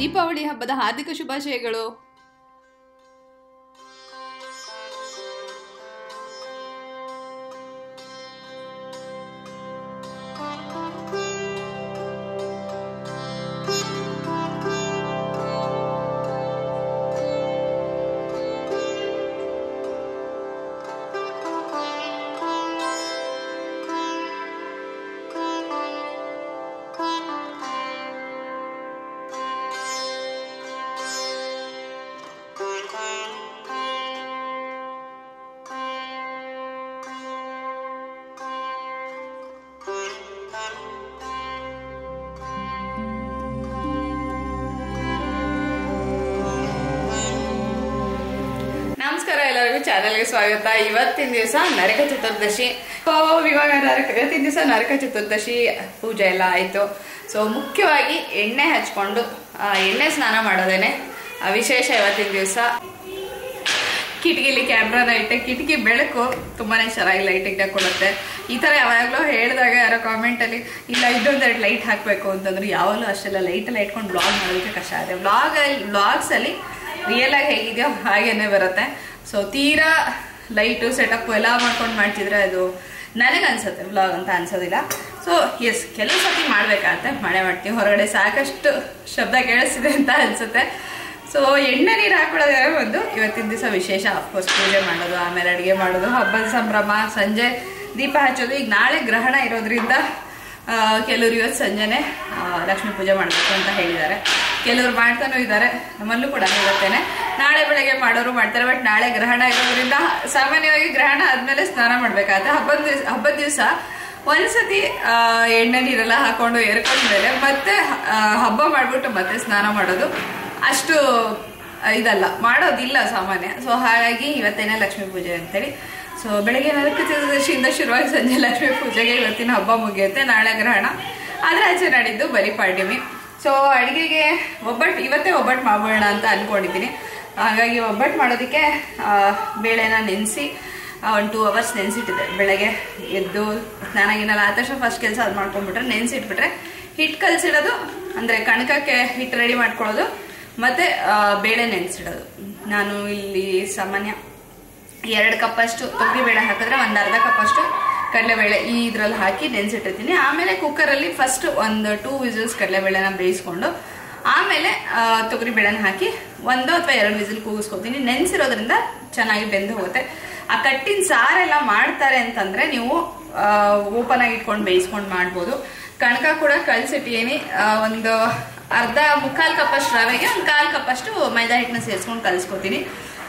ದೀಪಾವಳಿ ಹಬ್ಬದ ಹಾರ್ದಿಕ ಶುಭಾಶಯಗಳು ನಮಸ್ಕಾರ ಎಲ್ಲರಿಗೂ ಚಾನೆಲ್ಗೆ ಸ್ವಾಗತ ಇವತ್ತಿನ ದಿವಸ ನರಕ ಚತುರ್ದಶಿ ಸೊ ಇವಾಗ ನರಕ ಇವತ್ತಿನ ದಿವಸ ನರಕ ಚತುರ್ದಶಿ ಪೂಜೆ ಎಲ್ಲ ಆಯಿತು ಸೊ ಮುಖ್ಯವಾಗಿ ಎಣ್ಣೆ ಹಚ್ಕೊಂಡು ಆ, ಎಣ್ಣೆ ಸ್ನಾನ ಮಾಡೋದೇನೆ ಆ, ವಿಶೇಷ ಇವತ್ತಿನ ದಿವಸ ಕಿಟಕಿಲಿ ಕ್ಯಾಮ್ರಾನ ಇಟ್ಟೆ ಕಿಟಕಿ ಬೆಳಕು ತುಂಬಾನೇ ಚೆನ್ನಾಗಿ ಲೈಟಿಂಗ್ ಕೊಡುತ್ತೆ ಈ ಥರ ಯಾವಾಗಲೂ ಹೇಳಿದಾಗ ಯಾರೋ ಕಾಮೆಂಟಲ್ಲಿ ಇಲ್ಲ ಇನ್ನೊಂದೆರಡು ಲೈಟ್ ಹಾಕಬೇಕು ಅಂತಂದ್ರೆ ಯಾವಾಗಲೂ ಅಷ್ಟೆಲ್ಲ ಲೈಟ್ ಎಲ್ಲ ಇಟ್ಕೊಂಡು ಬ್ಲಾಗ್ ಮಾಡೋದಕ್ಕೆ ಕಷ್ಟ ಆಗುತ್ತೆ ಬ್ಲಾಗ್ ಬ್ಲಾಗ್ಸಲ್ಲಿ ರಿಯಲ್ ಆಗಿ ಹೇಗಿದೆಯೋ ಹಾಗೇನೆ ಬರುತ್ತೆ ಸೊ ತೀರಾ ಲೈಟು ಸೆಟಪ್ ಎಲ್ಲ ಮಾಡ್ಕೊಂಡು ಮಾಡ್ತಿದ್ರೆ ಅದು ನನಗೆ ಅನ್ಸುತ್ತೆ ಬ್ಲಾಗ್ ಅಂತ ಅನ್ಸೋದಿಲ್ಲ ಸೊ ಎಸ್ ಕೆಲವು ಸತಿ ಮಾಡ್ಬೇಕಾಗತ್ತೆ ಮಳೆ ಮಾಡ್ತೀವಿ ಹೊರಗಡೆ ಸಾಕಷ್ಟು ಶಬ್ದ ಕೇಳಿಸ್ತಿದೆ ಅಂತ ಅನ್ಸುತ್ತೆ ಸೊ ಎಣ್ಣೆ ನೀರು ಹಾಕೊಳ್ಳೋದೇ ಒಂದು ಇವತ್ತಿನ ದಿವಸ ವಿಶೇಷ ಅಫ್ಕೋರ್ಸ್ ಪೂಜೆ ಮಾಡೋದು ಆಮೇಲೆ ಅಡುಗೆ ಮಾಡೋದು ಹಬ್ಬದ ಸಂಭ್ರಮ ಸಂಜೆ ದೀಪ ಹಚ್ಚೋದು ಈಗ ನಾಳೆ ಗ್ರಹಣ ಇರೋದ್ರಿಂದ ಆ, ಕೆಲವರು ಇವತ್ತು ಸಂಜೆನೆ ಆ, ಲಕ್ಷ್ಮೀ ಪೂಜೆ ಮಾಡಬೇಕು ಅಂತ ಹೇಳಿದ್ದಾರೆ ಕೆಲವರು ಮಾಡ್ತಾನೂ ಇದ್ದಾರೆ ನಮ್ಮಲ್ಲೂ ಕೂಡ ಇವತ್ತೇನೆ ನಾಳೆ ಬೆಳಗ್ಗೆ ಮಾಡೋರು ಮಾಡ್ತಾರೆ ಬಟ್ ನಾಳೆ ಗ್ರಹಣ ಇರೋದ್ರಿಂದ ಸಾಮಾನ್ಯವಾಗಿ ಗ್ರಹಣ ಆದ್ಮೇಲೆ ಸ್ನಾನ ಮಾಡ್ಬೇಕಾಗತ್ತೆ ಹಬ್ಬದ ದಿವಸ ಹಬ್ಬದ ದಿವಸ ಒಂದ್ಸತಿ ಆ, ಎಣ್ಣೆ ನೀರೆಲ್ಲ ಹಾಕೊಂಡು ಎರ್ಕೊಂಡ್ಮೇಲೆ ಮತ್ತೆ ಆ, ಹಬ್ಬ ಮಾಡ್ಬಿಟ್ಟು ಮತ್ತೆ ಸ್ನಾನ ಮಾಡೋದು ಅಷ್ಟು ಆ, ಇದಲ್ಲ ಮಾಡೋದಿಲ್ಲ ಸಾಮಾನ್ಯ ಸೊ ಹಾಗಾಗಿ ಇವತ್ತೇನೆ ಲಕ್ಷ್ಮೀ ಪೂಜೆ ಅಂತೇಳಿ ಸೊ ಬೆಳಗ್ಗೆ ನರಕ ಚತುರ್ದಶಿಯಿಂದ ಶುರುವಾಗಿ ಸಂಜೆ ಲಕ್ಷ್ಮೀ ಪೂಜೆಗೆ ಇವತ್ತಿನ ಹಬ್ಬ ಮುಗಿಯುತ್ತೆ ನಾಳೆ ಗ್ರಹಣ ಆದ್ರೆ ಆಚೆ ನಾಡಿದ್ದು ಬರೀ ಪಾಡ್ಯಮಿ ಸೊ ಅಡುಗೆಗೆ ಒಬ್ಬಟ್ಟು ಇವತ್ತೇ ಒಬ್ಬಟ್ಟು ಮಾಡೋಣ ಅಂತ ಅನ್ಕೊಂಡಿದ್ದೀನಿ ಹಾಗಾಗಿ ಒಬ್ಬಟ್ಟು ಮಾಡೋದಕ್ಕೆ ಆ, ಬೇಳೆನ ನೆನೆಸಿ ಒಂದು ಟೂ ಅವರ್ಸ್ ನೆನೆಸಿಟ್ಟಿದ್ದೆ ಬೆಳಗ್ಗೆ ಎದ್ದು ಸ್ನಾನ ಗಿನಾಲ ಆದ ತಕ್ಷಣ ಫಸ್ಟ್ ಕೆಲಸ ಅದು ಮಾಡ್ಕೊಂಡ್ಬಿಟ್ರೆ ನೆನೆಸಿಟ್ಬಿಟ್ರೆ ಹಿಟ್ಟು ಕಲಸಿಡೋದು ಅಂದರೆ ಕಣಕಕ್ಕೆ ಹಿಟ್ಟು ರೆಡಿ ಮಾಡ್ಕೊಳ್ಳೋದು ಮತ್ತು ಬೇಳೆ ನೆನೆಸಿಡೋದು ನಾನು ಇಲ್ಲಿ ಸಾಮಾನ್ಯ ಎರಡು ಕಪ್ಪಷ್ಟು ತೊಗರಿಬೇಳೆ ಹಾಕಿದ್ರೆ ಒಂದು ಅರ್ಧ ಕಪ್ಪಷ್ಟು ಕಡಲೆಬೇಳೆ ಈ ಇದ್ರಲ್ಲಿ ಹಾಕಿ ನೆನೆಸಿಟ್ಟಿರ್ತೀನಿ ಆಮೇಲೆ ಕುಕ್ಕರಲ್ಲಿ ಫಸ್ಟ್ ಒಂದು ಟೂ ವಿಸಿಲ್ಸ್ ಕಡಲೆಬೇಳೆನ ಬೇಯಿಸ್ಕೊಂಡು ಆಮೇಲೆ ಆ, ತೊಗರಿಬೇಳೆನ ಹಾಕಿ ಒಂದು ಅಥವಾ ಎರಡು ವಿಸಿಲ್ ಕೂಗಿಸ್ಕೊತೀನಿ ನೆನೆಸಿರೋದ್ರಿಂದ ಚೆನ್ನಾಗಿ ಬೆಂದು ಹೋಗುತ್ತೆ ಆ ಕಟ್ಟಿನ ಸಾರೆಲ್ಲ ಮಾಡ್ತಾರೆ ಅಂತಂದ್ರೆ ನೀವು ಓಪನ್ ಆಗಿ ಇಟ್ಕೊಂಡು ಬೇಯಿಸ್ಕೊಂಡು ಮಾಡ್ಬೋದು ಕಣಕ ಕೂಡ ಕಳ್ಸಿಟ್ಟಿದ್ದೀನಿ ಆ, ಒಂದು ಅರ್ಧ ಮುಕ್ಕಾಲು ಕಪ್ಪಷ್ಟು ರವೆಗೆ ಒಂದು ಕಾಲು ಕಪ್ಪಷ್ಟು ಮೈದಾ ಹಿಟ್ಟನ್ನ ಸೇರಿಸ್ಕೊಂಡು ಕಲಿಸ್ಕೊತೀನಿ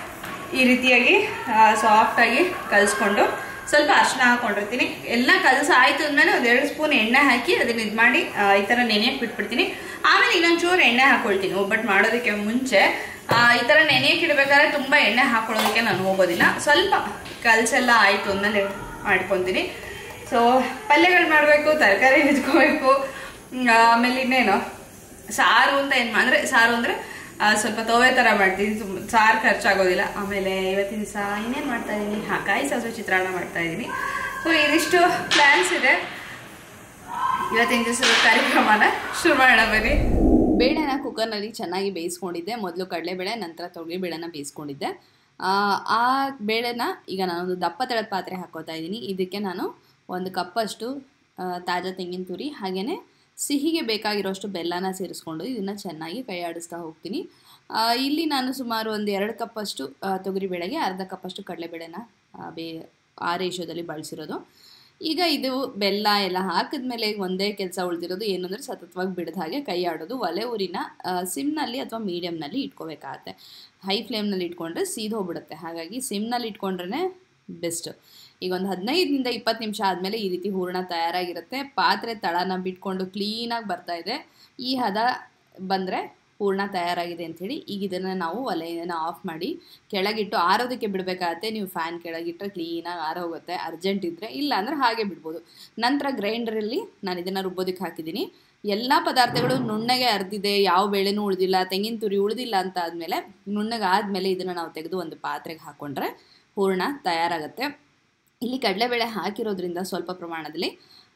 ಈ ರೀತಿಯಾಗಿ ಸಾಫ್ಟ್ ಆಗಿ ಕಲಿಸ್ಕೊಂಡು ಸ್ವಲ್ಪ ಅರ್ಶಿನ ಹಾಕೊಂಡಿರ್ತೀನಿ ಎಲ್ಲ ಕಲಸ ಆಯ್ತು ಅಂದ್ಮೇಲೆ ಒಂದ್ ಎರಡು ಸ್ಪೂನ್ ಎಣ್ಣೆ ಹಾಕಿ ಅದನ್ನ ಇದು ಮಾಡಿ ಆ, ಈ ತರ ನೆನೆಯಕ್ಕೆ ಬಿಟ್ಬಿಡ್ತೀನಿ ಆಮೇಲೆ ಇನ್ನೊಂಚೂರು ಎಣ್ಣೆ ಹಾಕೊಳ್ತೀನಿ ಒಬ್ಬಟ್ಟು ಮಾಡೋದಕ್ಕೆ ಮುಂಚೆ ಆ, ಈ ತರ ನೆನೆಯಕ್ಕೆ ಇಡಬೇಕಾದ್ರೆ ತುಂಬಾ ಎಣ್ಣೆ ಹಾಕೊಳ್ಳೋದಕ್ಕೆ ನಾನು ಹೋಗೋದಿಲ್ಲ ಸ್ವಲ್ಪ ಕಲಸೆಲ್ಲ ಆಯ್ತು ಅಂದ್ಮೇಲೆ ಮಾಡ್ಕೊತೀನಿ ಸೊ ಪಲ್ಯಗಳು ಮಾಡಬೇಕು ತರಕಾರಿ ಹೆಚ್ಕೋಬೇಕು ಆಮೇಲೆ ಇನ್ನೇನು ಸಾರು ಅಂತ ಏನು ಅಂದ್ರೆ ಸಾರು ಅಂದ್ರೆ ಆ, ಸ್ವಲ್ಪ ತೋವೆ ತರ ಮಾಡ್ತೀನಿ ತುಂಬ ಸಾರು ಖರ್ಚಾಗೋದಿಲ್ಲ ಆಮೇಲೆ ಇವತ್ತಿನ ದಿವಸ ಇನ್ನೇನು ಮಾಡ್ತಾ ಇದ್ದೀನಿ ಹಾ ಕಾಯಿ ಸಾಸು ಚಿತ್ರಾನ್ನ ಮಾಡ್ತಾ ಇದ್ದೀನಿ ಸೊ ಇದಿಷ್ಟು ಪ್ಲ್ಯಾನ್ಸ್ ಇದೆ ಇವತ್ತಿನ ದಿವಸದ ಕಾರ್ಯಕ್ರಮನ ಶುರು ಮಾಡೋಣ ಬನ್ನಿ ಬೇಳೆನ ಕುಕ್ಕರ್ನಲ್ಲಿ ಚೆನ್ನಾಗಿ ಬೇಯಿಸ್ಕೊಂಡಿದ್ದೆ ಮೊದಲು ಕಡಲೆಬೇಳೆ ನಂತರ ತೊಗರಿಬೇಳೆನ ಬೇಯಿಸ್ಕೊಂಡಿದ್ದೆ ಆ, ಆ ಬೇಳೆನ ಈಗ ನಾನೊಂದು ದಪ್ಪ ತಳದ ಪಾತ್ರೆ ಹಾಕೋತಾ ಇದ್ದೀನಿ ಇದಕ್ಕೆ ನಾನು ಒಂದು ಕಪ್ಪಷ್ಟು ಆ, ತಾಜಾ ತೆಂಗಿನ ತುರಿ ಹಾಗೆಯೇ ಸಿಹಿಗೆ ಬೇಕಾಗಿರೋಷ್ಟು ಬೆಲ್ಲನ ಸೇರಿಸ್ಕೊಂಡು ಇದನ್ನು ಚೆನ್ನಾಗಿ ಕೈ ಆಡಿಸ್ತಾ ಹೋಗ್ತೀನಿ ಆ, ಇಲ್ಲಿ ನಾನು ಸುಮಾರು ಒಂದು ಎರಡು ಕಪ್ಪಷ್ಟು ಆ, ತೊಗರಿಬೇಳೆಗೆ ಅರ್ಧ ಕಪ್ಪಷ್ಟು ಕಡಲೆಬೇಳೆನ ಆ, ಬೇ ಆ ರೇಷೋದಲ್ಲಿ ಬಳಸಿರೋದು ಈಗ ಇದು ಬೆಲ್ಲ ಎಲ್ಲ ಹಾಕಿದ್ಮೇಲೆ ಒಂದೇ ಕೆಲಸ ಉಳಿದಿರೋದು ಏನು ಅಂದರೆ ಸತತವಾಗಿ ಬಿಡದ ಹಾಗೆ ಕೈ ಆಡೋದು ಒಲೆ ಊರಿನ ಸಿಮ್ನಲ್ಲಿ ಅಥವಾ ಮೀಡಿಯಮ್ನಲ್ಲಿ ಇಟ್ಕೋಬೇಕಾಗತ್ತೆ ಹೈ ಫ್ಲೇಮ್ನಲ್ಲಿ ಇಟ್ಕೊಂಡ್ರೆ ಸೀದೋಗ್ಬಿಡುತ್ತೆ ಹಾಗಾಗಿ ಸಿಮ್ನಲ್ಲಿ ಇಟ್ಕೊಂಡ್ರೆ ಬೆಸ್ಟು ಈಗ ಒಂದು ಹದಿನೈದರಿಂದ ಇಪ್ಪತ್ತು ನಿಮಿಷ ಆದಮೇಲೆ ಈ ರೀತಿ ಹೂರಣ ತಯಾರಾಗಿರುತ್ತೆ ಪಾತ್ರೆ ತಳನ ಬಿಟ್ಕೊಂಡು ಕ್ಲೀನಾಗಿ ಬರ್ತಾ ಇದೆ ಈ ಹದ ಬಂದರೆ ಹೂರ್ಣ ತಯಾರಾಗಿದೆ ಅಂಥೇಳಿ ಈಗ ಇದನ್ನು ನಾವು ಒಲೆಯನ್ನು ಆಫ್ ಮಾಡಿ ಕೆಳಗಿಟ್ಟು ಆರೋದಕ್ಕೆ ಬಿಡಬೇಕಾಗತ್ತೆ ನೀವು ಫ್ಯಾನ್ ಕೆಳಗಿಟ್ಟರೆ ಕ್ಲೀನಾಗಿ ಆರೋಗುತ್ತೆ ಅರ್ಜೆಂಟ್ ಇದ್ದರೆ ಇಲ್ಲ ಅಂದರೆ ಹಾಗೆ ಬಿಡ್ಬೋದು ನಂತರ ಗ್ರೈಂಡರಲ್ಲಿ ನಾನು ಇದನ್ನು ರುಬ್ಬೋದಕ್ಕೆ ಹಾಕಿದ್ದೀನಿ ಎಲ್ಲ ಪದಾರ್ಥಗಳು ನುಣ್ಣಗೆ ಅರ್ದಿದೆ ಯಾವ ಬೇಳೆನೂ ಉಳಿದಿಲ್ಲ ತೆಂಗಿನ ತುರಿ ಉಳಿದಿಲ್ಲ ಅಂತ ಆದಮೇಲೆ ನುಣ್ಣಗೆ ಆದಮೇಲೆ ಇದನ್ನು ನಾವು ತೆಗೆದು ಒಂದು ಪಾತ್ರೆಗೆ ಹಾಕ್ಕೊಂಡ್ರೆ ಹೂರ್ಣ ತಯಾರಾಗುತ್ತೆ ಇಲ್ಲಿ ಕಡಲೆಬೇಳೆ ಹಾಕಿರೋದ್ರಿಂದ ಸ್ವಲ್ಪ ಪ್ರಮಾಣದಲ್ಲಿ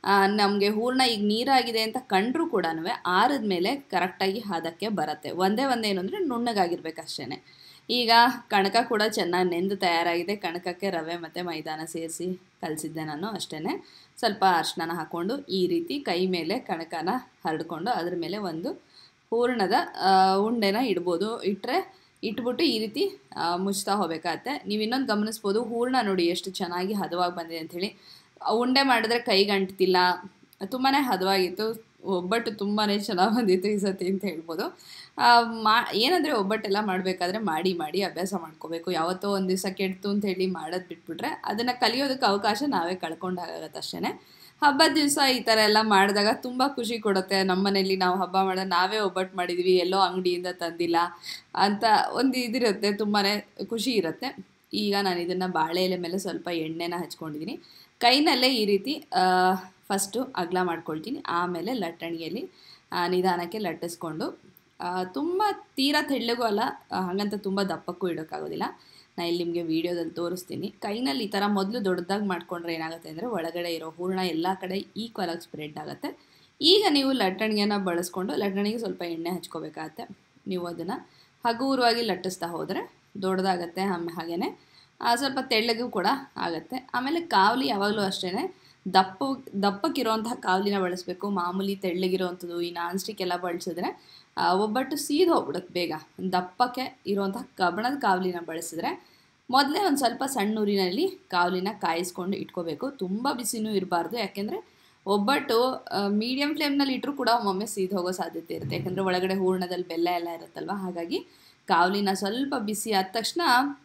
ನಮಗೆ ಹೂರ್ಣ ಈಗ ನೀರಾಗಿದೆ ಅಂತ ಕಂಡ್ರೂ ಕೂಡ ಆರಿದ ಮೇಲೆ ಕರೆಕ್ಟಾಗಿ ಹದಕ್ಕೆ ಬರುತ್ತೆ ಒಂದೇ ಒಂದೇ ಏನು ಅಂದರೆ ನುಣ್ಣಗಾಗಿರ್ಬೇಕು ಅಷ್ಟೇ ಈಗ ಕಣಕ ಕೂಡ ಚೆನ್ನಾಗಿ ನೆಂದು ತಯಾರಾಗಿದೆ ಕಣಕಕ್ಕೆ ರವೆ ಮತ್ತು ಮೈದಾನ ಸೇರಿಸಿ ಕಲಿಸಿದ್ದೆ ನಾನು ಅಷ್ಟೇ ಸ್ವಲ್ಪ ಅರ್ಶಿನ ಹಾಕ್ಕೊಂಡು ಈ ರೀತಿ ಕೈ ಮೇಲೆ ಕಣಕನ ಹರಡ್ಕೊಂಡು ಅದ್ರ ಮೇಲೆ ಒಂದು ಹೂರಣದ ಆ, ಉಂಡೆನ ಇಡ್ಬೋದು ಇಟ್ಟರೆ ಇಟ್ಬಿಟ್ಟು ಈ ರೀತಿ ಆ, ಮುಚ್ತಾ ಹೋಗ್ಬೇಕಾಗತ್ತೆ ನೀವು ಇನ್ನೊಂದು ಗಮನಿಸ್ಬೋದು ಹೂರಣ ನೋಡಿ ಎಷ್ಟು ಚೆನ್ನಾಗಿ ಹದವಾಗಿ ಬಂದಿದೆ ಅಂಥೇಳಿ ಉಂಡೆ ಮಾಡಿದ್ರೆ ಕೈಗೆ ಅಂಟ್ತಿಲ್ಲ ತುಂಬಾ ಹದವಾಗಿತ್ತು ಒಬ್ಬಟ್ಟು ತುಂಬಾ ಚೆನ್ನಾಗಿ ಬಂದಿತ್ತು ಈ ಸತಿ ಅಂತ ಹೇಳ್ಬೋದು ಆ, ಮಾ ಏನಂದರೆ ಒಬ್ಬಟ್ಟೆಲ್ಲ ಮಾಡಬೇಕಾದ್ರೆ ಮಾಡಿ ಮಾಡಿ ಅಭ್ಯಾಸ ಮಾಡ್ಕೋಬೇಕು ಯಾವತ್ತೋ ಒಂದು ದಿವಸ ಕೆಡ್ತು ಅಂತ ಹೇಳಿ ಮಾಡೋದು ಬಿಟ್ಬಿಟ್ರೆ ಅದನ್ನು ಕಲಿಯೋದಕ್ಕೆ ಅವಕಾಶ ನಾವೇ ಕಳ್ಕೊಂಡಾಗತ್ತೆ ಅಷ್ಟೇ ಹಬ್ಬದ ದಿವಸ ಈ ಥರ ಎಲ್ಲ ಮಾಡಿದಾಗ ತುಂಬ ಖುಷಿ ಕೊಡುತ್ತೆ ನಮ್ಮನೇಲಿ ನಾವು ಹಬ್ಬ ಮಾಡಿದಾಗ ನಾವೇ ಒಬ್ಬಟ್ಟು ಮಾಡಿದ್ವಿ ಎಲ್ಲೋ ಅಂಗಡಿಯಿಂದ ತಂದಿಲ್ಲ ಅಂತ ಒಂದು ಇದಿರುತ್ತೆ ತುಂಬಾ ಖುಷಿ ಇರುತ್ತೆ ಈಗ ನಾನು ಇದನ್ನು ಬಾಳೆ ಎಲೆ ಮೇಲೆ ಸ್ವಲ್ಪ ಎಣ್ಣೆನ ಹಚ್ಕೊಂಡಿದ್ದೀನಿ ಕೈನಲ್ಲೇ ಈ ರೀತಿ ಫಸ್ಟು ಅಗಲ ಮಾಡ್ಕೊಳ್ತೀನಿ ಆಮೇಲೆ ಲಟ್ಟಣಿಗೆಯಲ್ಲಿ ಆ, ನಿಧಾನಕ್ಕೆ ಲಟ್ಟಿಸ್ಕೊಂಡು ತುಂಬ ತೀರಾ ತೆಳ್ಳಗೂ ಅಲ್ಲ ಆ, ಹಾಗಂತ ತುಂಬ ದಪ್ಪಕ್ಕೂ ಇಡೋಕ್ಕಾಗೋದಿಲ್ಲ ನಾನು ಇಲ್ಲಿ ನಿಮಗೆ ವೀಡಿಯೋದಲ್ಲಿ ತೋರಿಸ್ತೀನಿ ಕೈನಲ್ಲಿ ಈ ಥರ ಮೊದಲು ದೊಡ್ಡದಾಗಿ ಮಾಡ್ಕೊಂಡ್ರೆ ಏನಾಗುತ್ತೆ ಅಂದರೆ ಒಳಗಡೆ ಇರೋ ಹೂರಣ ಎಲ್ಲ ಕಡೆ ಈಕ್ವಲ್ ಆಗಿ ಸ್ಪ್ರೆಡ್ ಆಗುತ್ತೆ ಈಗ ನೀವು ಲಟ್ಟಣಿಗೆನ ಬಳಸ್ಕೊಂಡು ಲಟ್ಟಣಿಗೆ ಸ್ವಲ್ಪ ಎಣ್ಣೆ ಹಚ್ಕೋಬೇಕಾಗತ್ತೆ ನೀವು ಅದನ್ನು ಹಗುರವಾಗಿ ಲಟ್ಟಿಸ್ತಾ ಹೋದರೆ ದೊಡ್ಡದಾಗತ್ತೆ ಆಮೇಲೆ ಹಾಗೆಯೇ ಸ್ವಲ್ಪ ತೆಳ್ಳಗೂ ಕೂಡ ಆಗುತ್ತೆ ಆಮೇಲೆ ಕಾವಲಿ ಯಾವಾಗಲೂ ಅಷ್ಟೇ ದಪ್ಪ ದಪ್ಪಕ್ಕಿರೋಂತಹ ಕಾವಲಿನ ಬಳಸಬೇಕು ಮಾಮೂಲಿ ತೆಳ್ಳಗಿರೋವಂಥದ್ದು ಈ ನಾನ್ ಸ್ಟಿಕ್ ಎಲ್ಲ ಬಳಸಿದ್ರೆ ಆ, ಒಬ್ಬಟ್ಟು ಸೀದ್ ಹೋಗ್ಬಿಡುತ್ತೆ ಬೇಗ ದಪ್ಪಕ್ಕೆ ಇರುವಂತಹ ಕಬ್ಬಣದ ಕಾವಲಿನ ಬಳಸಿದ್ರೆ ಮೊದಲೇ ಒಂದು ಸ್ವಲ್ಪ ಸಣ್ಣ ಊರಿನಲ್ಲಿ ಕಾವಲಿನ ಕಾಯಿಸ್ಕೊಂಡು ಇಟ್ಕೋಬೇಕು ತುಂಬ ಬಿಸಿನೂ ಇರಬಾರ್ದು ಯಾಕೆಂದರೆ ಒಬ್ಬಟ್ಟು ಮೀಡಿಯಮ್ ಫ್ಲೇಮ್ನಲ್ಲಿ ಇಟ್ಟರೂ ಕೂಡ ಒಮ್ಮೊಮ್ಮೆ ಸೀದ್ ಹೋಗೋ ಸಾಧ್ಯತೆ ಇರುತ್ತೆ ಯಾಕಂದರೆ ಒಳಗಡೆ ಹೂರ್ಣದಲ್ಲಿ ಬೆಲ್ಲ ಎಲ್ಲ ಇರುತ್ತಲ್ವ ಹಾಗಾಗಿ ಕಾವಲಿನ ಸ್ವಲ್ಪ ಬಿಸಿ ಆದ ತಕ್ಷಣ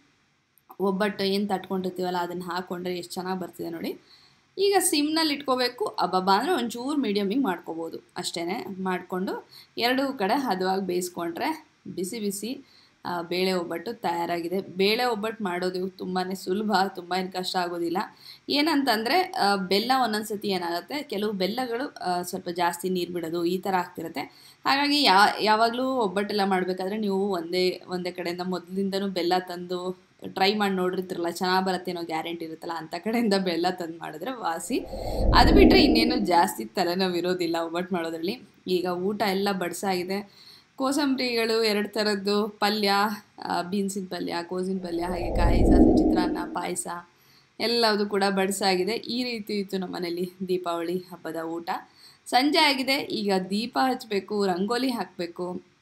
ಒಬ್ಬಟ್ಟು ಏನು ತಟ್ಕೊಂಡಿರ್ತೀವಲ್ಲ ಅದನ್ನು ಹಾಕ್ಕೊಂಡ್ರೆ ಎಷ್ಟು ಚೆನ್ನಾಗಿ ಬರ್ತಿದೆ ನೋಡಿ ಈಗ ಸಿಮ್ನಲ್ಲಿ ಇಟ್ಕೋಬೇಕು ಅಬ್ಬಬ್ಬ ಅಂದರೆ ಒಂಚೂರು ಮೀಡಿಯಮಿಗೆ ಮಾಡ್ಕೋಬೋದು ಅಷ್ಟೇ ಮಾಡಿಕೊಂಡು ಎರಡೂ ಕಡೆ ಹದವಾಗಿ ಬೇಯಿಸ್ಕೊಂಡ್ರೆ ಬಿಸಿ ಬಿಸಿ ಆ, ಬೇಳೆ ಒಬ್ಬಟ್ಟು ತಯಾರಾಗಿದೆ ಬೇಳೆ ಒಬ್ಬಟ್ಟು ಮಾಡೋದು ತುಂಬಾ ಸುಲಭ ತುಂಬ ಏನು ಕಷ್ಟ ಆಗೋದಿಲ್ಲ ಏನಂತಂದರೆ ಆ, ಬೆಲ್ಲ ಒಂದೊಂದು ಸತಿ ಏನಾಗುತ್ತೆ ಕೆಲವು ಬೆಲ್ಲಗಳು ಆ, ಸ್ವಲ್ಪ ಜಾಸ್ತಿ ನೀರು ಬಿಡೋದು ಈ ಥರ ಆಗ್ತಿರುತ್ತೆ ಹಾಗಾಗಿ ಯಾ ಯಾವಾಗಲೂ ಒಬ್ಬಟ್ಟೆಲ್ಲ ಮಾಡಬೇಕಾದ್ರೆ ನೀವು ಒಂದೇ ಒಂದೇ ಕಡೆಯಿಂದ ಮೊದಲಿಂದನೂ ಬೆಲ್ಲ ತಂದು ಟ್ರೈ ಮಾಡಿ ನೋಡಿರ್ತಿರಲ್ಲ ಚೆನ್ನಾಗಿ ಬರುತ್ತೆ ಅನ್ನೋ ಗ್ಯಾರಂಟಿ ಇರುತ್ತಲ್ಲ ಅಂಥ ಕಡೆಯಿಂದ ಬೆಲ್ಲ ತಂದು ಮಾಡಿದ್ರೆ ವಾಸಿ ಅದು ಬಿಟ್ಟರೆ ಇನ್ನೇನು ಜಾಸ್ತಿ ತಲೆನೋವು ಇರೋದಿಲ್ಲ ಒಬ್ಬಟ್ಟು ಮಾಡೋದ್ರಲ್ಲಿ ಈಗ ಊಟ ಎಲ್ಲ ಬಡ್ಸಾಗಿದೆ ಕೋಸಂಬರಿಗಳು ಎರಡು ಥರದ್ದು ಪಲ್ಯ ಬೀನ್ಸಿನ ಪಲ್ಯ ಕೋಸಿನ ಪಲ್ಯ ಹಾಗೆ ಕಾಯಿ ಸಾಸು ಚಿತ್ರಾನ್ನ ಪಾಯಸ ಎಲ್ಲವುದು ಕೂಡ ಬಡಿಸಾಗಿದೆ ಈ ರೀತಿ ಇತ್ತು ನಮ್ಮ ಮನೇಲಿ ದೀಪಾವಳಿ ಹಬ್ಬದ ಊಟ ಸಂಜೆ ಆಗಿದೆ ಈಗ ದೀಪ ಹಚ್ಚಬೇಕು ರಂಗೋಲಿ ಹಾಕಬೇಕು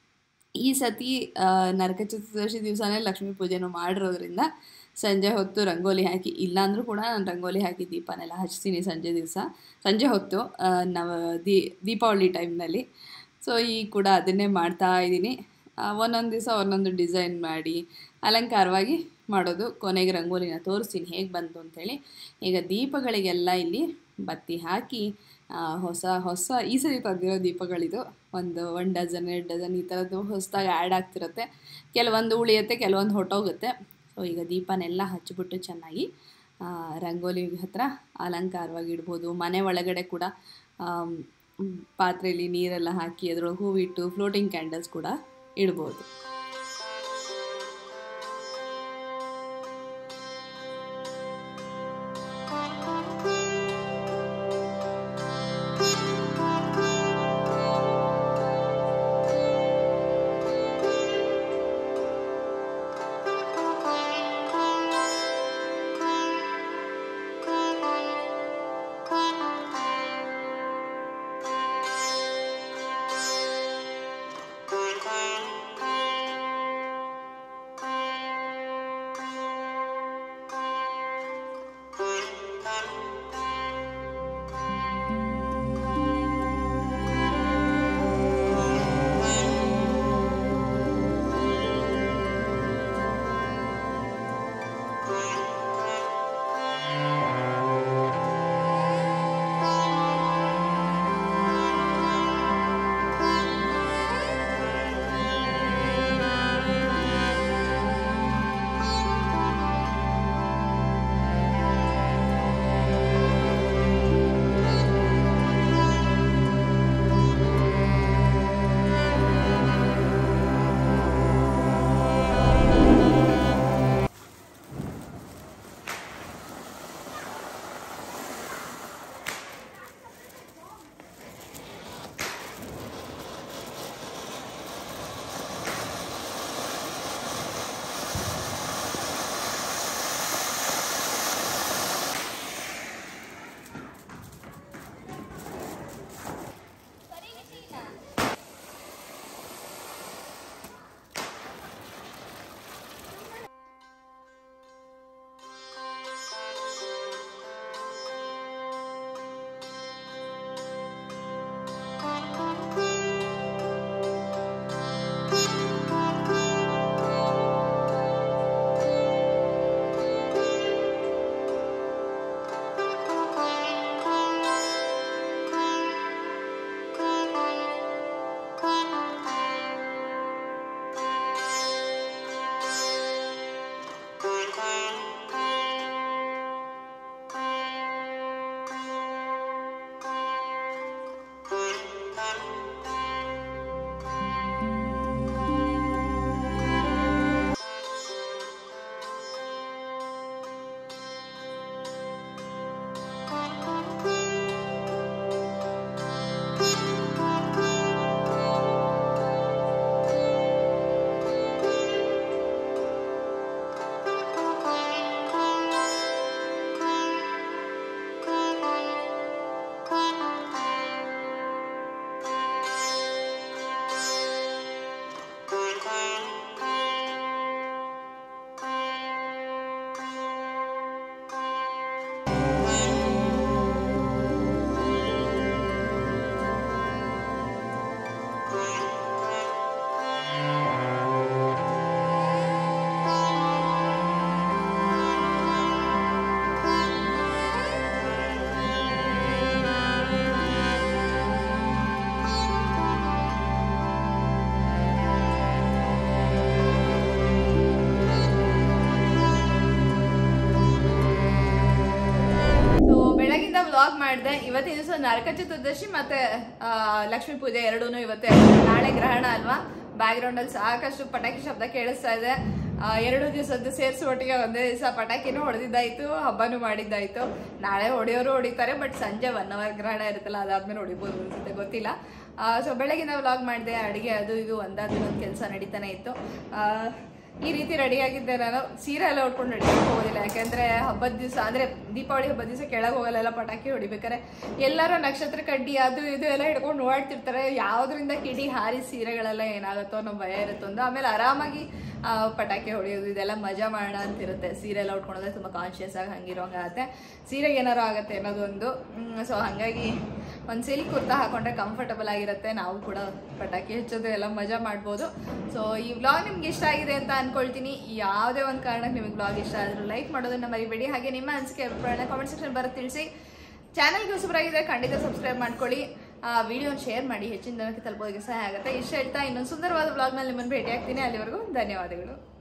ಈ ಸತಿ ಆ, ನರಕ ಚತುರ್ದಶಿ ದಿವಸನೇ ಲಕ್ಷ್ಮೀ ಪೂಜೆನೂ ಮಾಡಿರೋದ್ರಿಂದ ಸಂಜೆ ಹೊತ್ತು ರಂಗೋಲಿ ಹಾಕಿ ಇಲ್ಲಾಂದ್ರೂ ಕೂಡ ನಾನು ರಂಗೋಲಿ ಹಾಕಿ ದೀಪನೆಲ್ಲ ಹಚ್ತೀನಿ ಸಂಜೆ ದಿವಸ ಸಂಜೆ ಹೊತ್ತು ಆ, ನವ ದೀ ದೀಪಾವಳಿ ಟೈಮ್ನಲ್ಲಿ ಸೊ ಈ ಕೂಡ ಅದನ್ನೇ ಮಾಡ್ತಾ ಇದ್ದೀನಿ ಒಂದೊಂದು ದಿವಸ ಒಂದೊಂದು ಡಿಸೈನ್ ಮಾಡಿ ಅಲಂಕಾರವಾಗಿ ಮಾಡೋದು ಕೊನೆಗೆ ರಂಗೋಲಿನ ತೋರಿಸ್ತೀನಿ ಹೇಗೆ ಬಂತು ಅಂಥೇಳಿ ಈಗ ದೀಪಗಳಿಗೆಲ್ಲ ಇಲ್ಲಿ ಬತ್ತಿ ಹಾಕಿ ಆ, ಹೊಸ ಹೊಸ ಈ ಸರಿ ತಂದಿರೋ ದೀಪಗಳಿದು ಒಂದು ಒನ್ ಡಜನ್ ಎರಡು ಡಜನ್ ಈ ಥರದ್ದು ಹೊಸದಾಗಿ ಆ್ಯಡ್ ಆಗ್ತಿರುತ್ತೆ ಕೆಲವೊಂದು ಉಳಿಯುತ್ತೆ ಕೆಲವೊಂದು ಹೊಟ್ಟೋಗುತ್ತೆ ಸೊ ಈಗ ದೀಪನೆಲ್ಲ ಹಚ್ಚಿಬಿಟ್ಟು ಚೆನ್ನಾಗಿ ಆ, ರಂಗೋಲಿ ಹತ್ರ ಅಲಂಕಾರವಾಗಿ ಇಡ್ಬೋದು ಮನೆ ಒಳಗಡೆ ಕೂಡ ಆಮ್, ಮ್, ಪಾತ್ರೆಯಲ್ಲಿ ನೀರೆಲ್ಲ ಹಾಕಿ ಅದರೊಳಗೆ ಹೂವಿಟ್ಟು ಫ್ಲೋಟಿಂಗ್ ಕ್ಯಾಂಡಲ್ಸ್ ಕೂಡ ಇಡ್ಬೋದು ವ್ಲಾಗ್ ಮಾಡಿದೆ ಇವತ್ತಿನ ದಿವಸ ನರಕ ಚತುರ್ದಶಿ ಮತ್ತೆ ಆ, ಲಕ್ಷ್ಮೀ ಪೂಜೆ ಎರಡೂ ಇವತ್ತೇ ನಾಳೆ ಗ್ರಹಣ ಅಲ್ವಾ ಬ್ಯಾಕ್ ಗ್ರೌಂಡ್ ಅಲ್ಲಿ ಸಾಕಷ್ಟು ಪಟಾಕಿ ಶಬ್ದ ಕೇಳಿಸ್ತಾ ಇದೆ ಆ, ಎರಡು ದಿವಸದ್ದು ಸೇರಿಸಿ ಒಟ್ಟಿಗೆ ಒಂದೇ ದಿವಸ ಪಟಾಕಿನೂ ಹೊಡೆದಿದ್ದಾಯ್ತು ಹಬ್ಬನೂ ಮಾಡಿದ್ದಾಯ್ತು ನಾಳೆ ಹೊಡೆಯೋರು ಹೊಡಿತಾರೆ ಬಟ್ ಸಂಜೆ ಒನ್ ಅವರ್ ಗ್ರಹಣ ಇರುತ್ತಲ್ಲ ಅದಾದ್ಮೇಲೆ ಹೊಡಿಬೋದು ಅನ್ಸುತ್ತೆ ಗೊತ್ತಿಲ್ಲ ಸೊ ಬೆಳಗಿನ ವ್ಲಾಗ್ ಮಾಡಿದೆ ಅಡಿಗೆ ಅದು ಇದು ಒಂದಾದ ಒಂದು ಕೆಲಸ ನಡೀತಾನೆ ಇತ್ತು ಆ, ಈ ರೀತಿ ರೆಡಿ ಆಗಿದ್ದೆ ನಾನು ಸೀರೆ ಎಲ್ಲ ಉಟ್ಕೊಂಡು ರೆಡಿ ಹೋಗೋದಿಲ್ಲ ಯಾಕಂದ್ರೆ ಹಬ್ಬದ ದಿವಸ ಅಂದ್ರೆ ದೀಪಾವಳಿ ಹಬ್ಬದ ದಿವಸ ಕೆಳಗೆ ಹೋಗಲ್ಲ ಎಲ್ಲ ಪಟಾಕಿ ಹೊಡಿಬೇಕಾರೆ ಎಲ್ಲರೂ ನಕ್ಷತ್ರ ಕಡ್ಡಿ ಅದು ಇದು ಎಲ್ಲ ಹಿಡ್ಕೊಂಡು ಓಡಾಡ್ತಿರ್ತಾರೆ ಯಾವ್ದ್ರಿಂದ ಕಿಡಿ ಹಾರಿ ಸೀರೆಗಳೆಲ್ಲ ಏನಾಗುತ್ತೋ ಅನ್ನೋ ಭಯ ಇರುತ್ತೋ ಒಂದು ಆಮೇಲೆ ಆರಾಮಾಗಿ ಆ, ಪಟಾಕಿ ಹೊಡೆಯೋದು ಇದೆಲ್ಲ ಮಜಾ ಮಾಡೋಣ ಅಂತಿರುತ್ತೆ ಸೀರೆ ಎಲ್ಲ ಉಟ್ಕೊಂಡ್ರೆ ತುಂಬಾ ಕಾನ್ಶಿಯಸ್ ಆಗಿ ಹಂಗಿರೋಂಗಾಗತ್ತೆ ಸೀರೆಗೆ ಏನಾರು ಆಗುತ್ತೆ ಅನ್ನೋದೊಂದು ಸೊ ಹಾಗಾಗಿ ಒಂದು ಸಿಲ್ಕ್ ಕುರ್ತಾ ಹಾಕೊಂಡ್ರೆ ಕಂಫರ್ಟಬಲ್ ಆಗಿರುತ್ತೆ ನಾವು ಕೂಡ ಪಟಾಕಿ ಹಚ್ಚೋದು ಎಲ್ಲ ಮಜಾ ಮಾಡ್ಬೋದು ಸೊ ಈ ವ್ಲಾಗ್ ನಿಮ್ಗೆ ಇಷ್ಟ ಆಗಿದೆ ಅಂತ ಅನ್ಕೊಳ್ತೀನಿ ಯಾವುದೇ ಒಂದು ಕಾರಣಕ್ಕೆ ನಿಮಗೆ ವ್ಲಾಗ್ ಇಷ್ಟ ಆದರೂ ಲೈಕ್ ಮಾಡೋದನ್ನ ಮರಿಬೇಡಿ ಹಾಗೆ ನಿಮ್ಮ ಅನಿಸಿಕೆ ಅಭಿಪ್ರಾಯನ ಕಾಮೆಂಟ್ ಸೆಕ್ಷನ್ ಬರುತ್ತೆ ತಿಳಿಸಿ ಚಾನಲ್ಗೆ ಹೊಸಬರಾಗಿದ್ರೆ ಖಂಡಿತ ಸಬ್ಸ್ಕ್ರೈಬ್ ಮಾಡ್ಕೊಳ್ಳಿ ಆ ವಿಡಿಯೋನ ಶೇರ್ ಮಾಡಿ ಹೆಚ್ಚಿನ ಜನಕ್ಕೆ ತಲುಪೋದಕ್ಕೆ ಸಹಾಯ ಆಗುತ್ತೆ ಇಷ್ಟ ಹೇಳ್ತಾ ಇನ್ನೊಂದು ಸುಂದರವಾದ ವ್ಲಾಗ್ನಲ್ಲಿ ನಿಮ್ಮನ್ನು ಭೇಟಿ ಆಗ್ತೀನಿ ಅಲ್ಲಿವರೆಗೂ ಧನ್ಯವಾದಗಳು